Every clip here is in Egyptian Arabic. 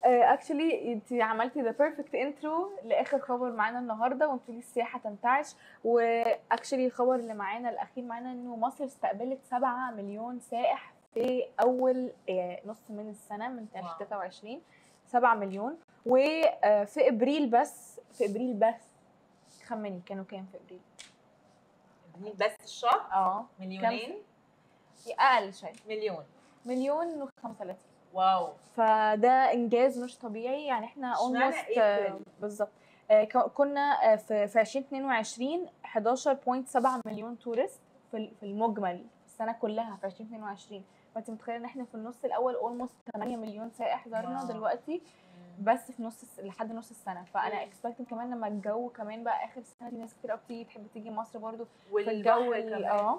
اكشلي انت عملتي ذا بيرفكت انترو لاخر خبر معانا النهارده وانتوا لي السياحه تنتعش واكشلي الخبر اللي معانا الاخير معانا انه مصر استقبلت 7 مليون سائح في اول آه، نص من السنه من واو. 2023 7 مليون وفي ابريل بس في ابريل بس خمني كانوا كام في ابريل؟ دي بس الشهر اه مليونين اقل شويه مليون مليون و35 واو فده انجاز مش طبيعي يعني احنا اشمعنى اولموست أبريل؟ بالظبط آه، ك- كنا آه، في في 2022 11.7 مليون تورست في ال- في المجمل في السنه كلها في 2022 فانت متخيله ان احنا في النص الاول اولموست 8 مليون سائح زارنا واو. دلوقتي بس في نص الس- لحد نص السنه فانا مم. اكسبكت كمان لما الجو كمان بقى اخر السنه دي ناس كتير قوي بتيجي تحب تيجي مصر برضو والبحر الجو ال- كمان. اه.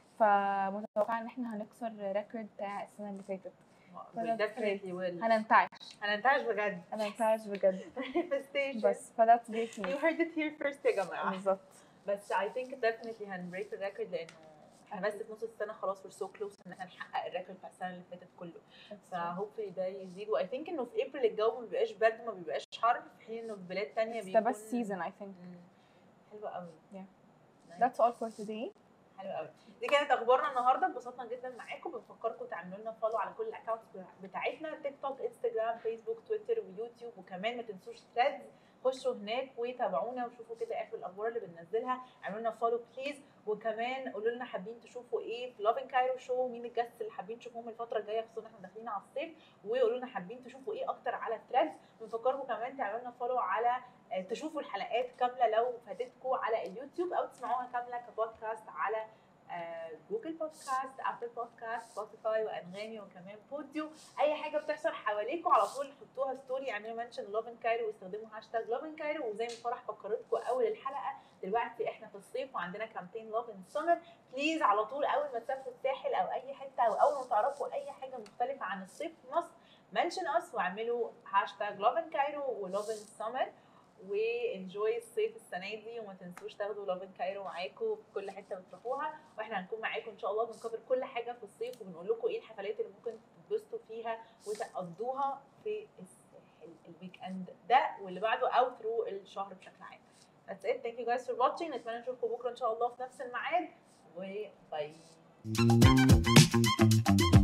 فمتوقعه ان احنا هنكسر ريكورد بتاع السنه اللي فاتت We فده definitely will. هننتعش هننتعش بجد هننتعش بجد manifestation بس فذاتس جريت you نيوز heard it here first يا جماعه بالظبط بس I think definitely هنبريك الريكورد لانه احنا بس في نص السنه خلاص we're so close ان احنا نحقق الريكورد بتاع السنه اللي فاتت كله فهوبفلي ده يزيد واي ثينك انه في ابريل الجو ما بيبقاش برد ما بيبقاش حر في حين انه في بلاد تانية ده بيكون بس سيزون اي ثينك مم. حلوة قوي Yeah. Nice. That's all for today حلو قوي دي كانت اخبارنا النهارده اتبسطنا جدا معاكم بنفكركم تعملوا لنا فولو على كل الاكونتس بتاعتنا تيك توك انستجرام فيسبوك تويتر ويوتيوب وكمان ما تنسوش ثريدز خشوا هناك وتابعونا وشوفوا كده اخر الاخبار اللي بننزلها اعملوا لنا فولو بليز وكمان قولوا لنا حابين تشوفوا ايه في لافين كايرو شو مين الجاست اللي حابين تشوفوهم الفتره الجايه خصوصا احنا داخلين على الصيف وقولوا لنا حابين تشوفوا ايه اكتر على ثريدز بنفكركم كمان تعملوا لنا فولو على آه، تشوفوا الحلقات كامله لو فاتتكم على اليوتيوب او تسمعوها كامله كبودكاست على آه، جوجل بودكاست ابل بودكاست سبوتيفاي وانغامي وكمان بوديو اي حاجه بتحصل حواليكم على طول حطوها ستوري اعملوا منشن لوفن كايرو واستخدموا هاشتاج لوفن كايرو وزي ما فرح فكرتكم اول الحلقه دلوقتي احنا في الصيف وعندنا كامبين لوفن سمر بليز على طول اول ما تسافروا الساحل او اي حته او اول ما تعرفوا اي حاجه مختلفه عن الصيف في مصر منشن اس واعملوا هاشتاج لوفن كايرو ولوفن سمر وانجوي الصيف السنه دي وما تنسوش تاخدوا لافن كايرو معاكم في كل حته بتروحوها واحنا هنكون معاكم ان شاء الله بنكفر كل حاجه في الصيف وبنقول لكم ايه الحفلات اللي ممكن تتبسطوا فيها وتقضوها في الساحل الويك اند ده واللي بعده او ثرو الشهر بشكل عام That's it. Thank you guys for watching. نتمنى نشوفكم بكره ان شاء الله في نفس الميعاد وباي